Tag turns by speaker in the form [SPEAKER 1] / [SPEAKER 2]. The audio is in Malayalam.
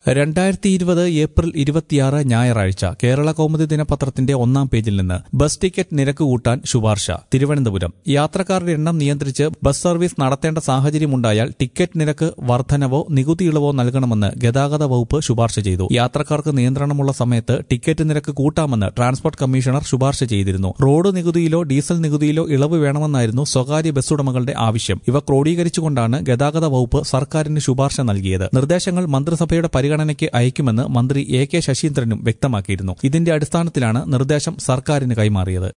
[SPEAKER 1] രണ്ടായിരത്തി ഇരുപത് ഏപ്രിൽ ഇരുപത്തിയാറ് ഞായറാഴ്ച കേരള കൗമുദി ദിനപത്രത്തിന്റെ ഒന്നാം പേജിൽ നിന്ന് ബസ് ടിക്കറ്റ് നിരക്ക് കൂട്ടാൻ ശുപാർശ തിരുവനന്തപുരം യാത്രക്കാരുടെ എണ്ണം നിയന്ത്രിച്ച് ബസ് സർവീസ് നടത്തേണ്ട സാഹചര്യമുണ്ടായാൽ ടിക്കറ്റ് നിരക്ക് വർധനവോ നികുതി ഇളവോ നൽകണമെന്ന് ഗതാഗത വകുപ്പ് ശുപാർശ ചെയ്തു യാത്രക്കാർക്ക് നിയന്ത്രണമുള്ള സമയത്ത് ടിക്കറ്റ് നിരക്ക് കൂട്ടാമെന്ന് ട്രാൻസ്പോർട്ട് കമ്മീഷണർ ശുപാർശ ചെയ്തിരുന്നു റോഡ് നികുതിയിലോ ഡീസൽ നികുതിയിലോ ഇളവ് വേണമെന്നായിരുന്നു സ്വകാര്യ ബസ് ഉടമകളുടെ ആവശ്യം ഇവ ക്രോഡീകരിച്ചുകൊണ്ടാണ് ഗതാഗത വകുപ്പ് സർക്കാരിന് ശുപാർശ നൽകിയത് നിർദ്ദേശങ്ങൾ മന്ത്രിസഭയുടെ പരിഗണനയ്ക്ക് അയക്കുമെന്ന് മന്ത്രി എ കെ ശശീന്ദ്രനും വ്യക്തമാക്കിയിരുന്നു ഇതിന്റെ അടിസ്ഥാനത്തിലാണ് നിർദ്ദേശം സർക്കാരിന് കൈമാറിയത്